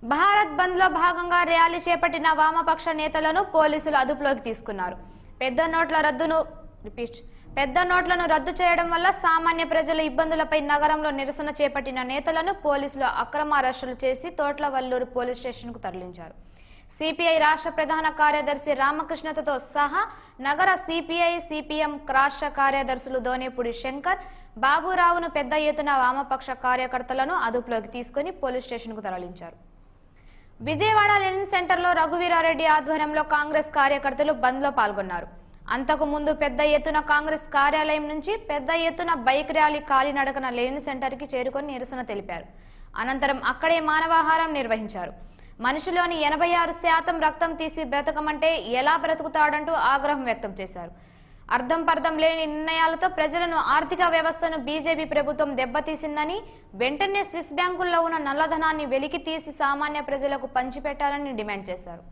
భారత్ బంద్ లో భాగంగా ర్యాలీ చేపట్టిన వామపక్ష నేతలను పోలీసులు అదుపులోకి తీసుకున్నారు పెద్ద నోట్ల రద్దును రిపీట్ పెద్ద నోట్లను రద్దు చేయడం వల్ల సామాన్య ప్రజల ఇబ్బందులపై నగరంలో నిరసన చేపట్టిన నేతలను పోలీసులు అక్రమ అరెస్టులు చేసి తోట్లవల్లూరు పోలీస్ స్టేషన్కు తరలించారు సిపిఐ రాష్ట్ర ప్రధాన కార్యదర్శి రామకృష్ణతో సహా నగర సిపిఐ సిపిఎం రాష్ట్ర కార్యదర్శులు దోనేపూడి శంకర్ బాబురావును పెద్ద ఎత్తున వామపక్ష కార్యకర్తలను అదుపులోకి తీసుకుని పోలీస్ స్టేషన్కు తరలించారు విజయవాడ లెనిన్ సెంటర్లో రఘువీరారెడ్డి ఆధ్వర్యంలో కాంగ్రెస్ కార్యకర్తలు బంద్లో పాల్గొన్నారు అంతకు ముందు పెద్ద ఎత్తున కాంగ్రెస్ కార్యాలయం నుంచి పెద్ద ఎత్తున బైక్ ర్యాలీ కాలినడకన లెనిన్ సెంటర్కి చేరుకొని నిరసన తెలిపారు అనంతరం అక్కడే మానవాహారం నిర్వహించారు మనిషిలోని ఎనభై ఆరు శాతం రక్తం తీసి బ్రతకమంటే ఎలా బ్రతుకుతాడంటూ ఆగ్రహం వ్యక్తం చేశారు అర్థం పర్థం లేని నిర్ణయాలతో ప్రజలను ఆర్థిక వ్యవస్థను బీజేపీ ప్రభుత్వం దెబ్బతీసిందని వెంటనే స్విస్ బ్యాంకుల్లో ఉన్న నల్లధనాన్ని వెలికి తీసి సామాన్య ప్రజలకు పంచిపెట్టాలని డిమాండ్ చేశారు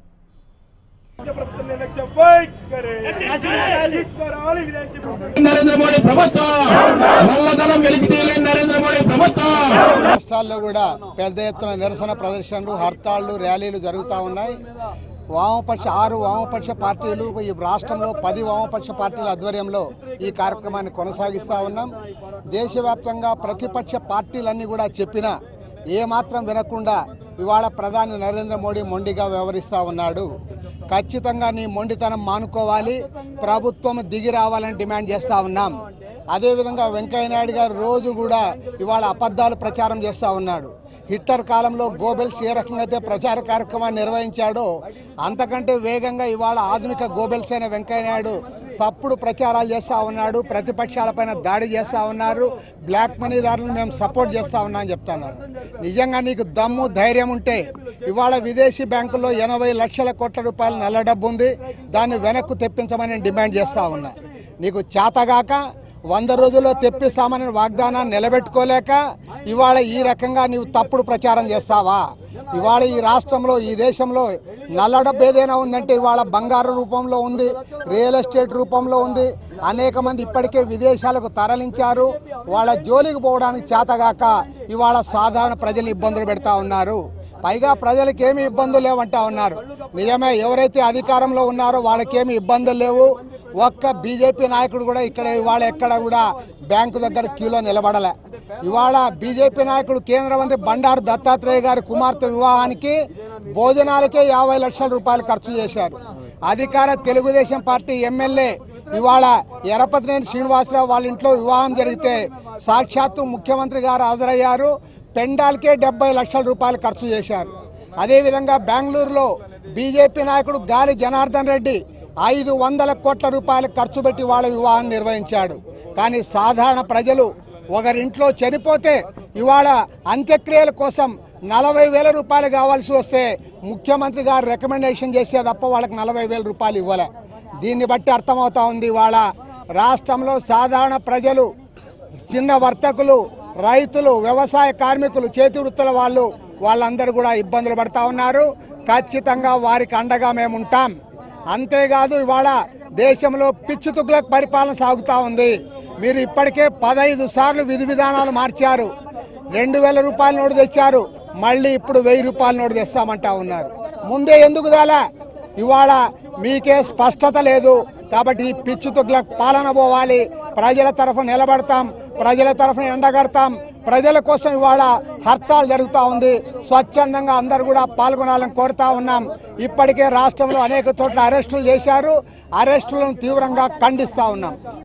ప్రభుత్వం నిర్లక్ష్యం వైఖరి. తీసుకురావాలి విదేశీ ప్రభుత్వం. నరేంద్ర మోడీ ప్రభుత్వం నల్లధనం వెలికి తీయలేని నరేంద్ర మోడీ ప్రభుత్వం రాష్ట్రాల్లో కూడా పెద్ద ఎత్తున నిరసన ప్రదర్శనలు హర్తాళ్లు ర్యాలీలు జరుగుతూ ఉన్నాయి వామపక్ష ఆరు వామపక్ష పార్టీలు ఈ రాష్ట్రంలో పది వామపక్ష పార్టీల ఆధ్వర్యంలో ఈ కార్యక్రమాన్ని కొనసాగిస్తూ ఉన్నాం దేశవ్యాప్తంగా ప్రతిపక్ష పార్టీలన్నీ కూడా చెప్పినా ఏమాత్రం వినకుండా ఇవాళ ప్రధాని నరేంద్ర మోడీ మొండిగా వ్యవహరిస్తూ ఉన్నాడు ఖచ్చితంగా నీ మొండితనం మానుకోవాలి ప్రభుత్వం దిగి రావాలని డిమాండ్ చేస్తూ ఉన్నాం అదేవిధంగా వెంకయ్యనాయుడు గారు రోజు కూడా ఇవాళ అబద్ధాలు ప్రచారం చేస్తూ ఉన్నాడు హిట్లర్ కాలంలో గోబెల్స్ ఏ రకంగా అయితే ప్రచార కార్యక్రమాన్ని నిర్వహించాడో అంతకంటే వేగంగా ఇవాళ ఆధునిక గోబెల్స్ అయిన వెంకయ్యనాయుడు తప్పుడు ప్రచారాలు చేస్తూ ఉన్నాడు ప్రతిపక్షాలపైన దాడి చేస్తూ ఉన్నారు బ్లాక్ మనీదారులను మేము సపోర్ట్ చేస్తూ ఉన్నాం చెప్తున్నాను నిజంగా నీకు దమ్ము ధైర్యం ఉంటే ఇవాళ విదేశీ బ్యాంకుల్లో ఎనభై లక్షల కోట్ల రూపాయల నల్ల డబ్బు ఉంది దాన్ని వెనక్కు తెప్పించమని నేను డిమాండ్ చేస్తూ ఉన్నా నీకు చేతగాక వంద రోజుల్లో తెప్పిస్తామని వాగ్దానాన్ని నిలబెట్టుకోలేక ఇవాళ ఈ రకంగా నీవు తప్పుడు ప్రచారం చేస్తావా ఇవాళ ఈ రాష్ట్రంలో ఈ దేశంలో నల్ల డబ్బు ఏదైనా ఉందంటే ఇవాళ బంగారు రూపంలో ఉంది రియల్ ఎస్టేట్ రూపంలో ఉంది అనేక మంది ఇప్పటికే విదేశాలకు తరలించారు వాళ్ళ జోలికి పోవడానికి చేతగాక ఇవాళ సాధారణ ప్రజలు ఇబ్బందులు పెడతా ఉన్నారు పైగా ప్రజలకు ఏమి ఇబ్బందులు లేవంటా ఉన్నారు నిజమే ఎవరైతే అధికారంలో ఉన్నారో వాళ్ళకేమి ఇబ్బందులు లేవు ఒక్క బీజేపీ నాయకుడు కూడా ఇక్కడ ఇవాళ ఎక్కడ కూడా బ్యాంకు దగ్గర క్యూలో నిలబడలే ఇవాళ బీజేపీ నాయకుడు కేంద్ర మంత్రి బండారు దత్తాత్రేయ గారి కుమార్తె వివాహానికి భోజనాలకే యాభై లక్షల రూపాయలు ఖర్చు చేశారు అధికార తెలుగుదేశం పార్టీ ఎమ్మెల్యే ఇవాళ ఎరపతినేని శ్రీనివాసరావు వాళ్ళ ఇంట్లో వివాహం జరిగితే సాక్షాత్తు ముఖ్యమంత్రి గారు హాజరయ్యారు పెండాల్కే డెబ్బై లక్షల రూపాయలు ఖర్చు చేశారు అదేవిధంగా బెంగళూరులో బీజేపీ నాయకుడు గాలి జనార్దన్ రెడ్డి ఐదు వందల కోట్ల రూపాయలు ఖర్చు పెట్టి వాళ్ళ వివాహం నిర్వహించాడు కానీ సాధారణ ప్రజలు ఒకరింట్లో చనిపోతే ఇవాళ అంత్యక్రియల కోసం నలభై వేల రూపాయలు కావాల్సి వస్తే ముఖ్యమంత్రి గారు రికమెండేషన్ చేసే తప్ప వాళ్ళకి నలభై వేల రూపాయలు ఇవ్వలే దీన్ని బట్టి అర్థమవుతా ఉంది ఇవాళ రాష్ట్రంలో సాధారణ ప్రజలు చిన్న వర్తకులు రైతులు వ్యవసాయ కార్మికులు చేతి వృత్తుల వాళ్ళు వాళ్ళందరూ కూడా ఇబ్బందులు పడతా ఉన్నారు ఖచ్చితంగా వారికి అండగా మేము ఉంటాం అంతేకాదు ఇవాళ దేశంలో పిచ్చి తుగ్లక్ పరిపాలన సాగుతూ ఉంది మీరు ఇప్పటికే పదహైదు సార్లు విధి విధానాలు మార్చారు రెండు వేల రూపాయల నోటు తెచ్చారు మళ్ళీ ఇప్పుడు వెయ్యి రూపాయల నోటు తెస్తామంటా ఉన్నారు ముందే ఎందుకు దాలా ఇవాళ మీకే స్పష్టత లేదు కాబట్టి ఈ పిచ్చి తుగ్లక్ పాలన పోవాలి ప్రజల తరఫున నిలబడతాం ప్రజల తరఫున ఎండగడతాం ప్రజల కోసం ఇవాళ హర్తాలు జరుగుతూ ఉంది స్వచ్ఛందంగా అందరూ కూడా పాల్గొనాలని కోరుతా ఉన్నాం ఇప్పటికే రాష్ట్రంలో అనేక చోట్ల అరెస్టులు చేశారు అరెస్టులను తీవ్రంగా ఖండిస్తూ ఉన్నాం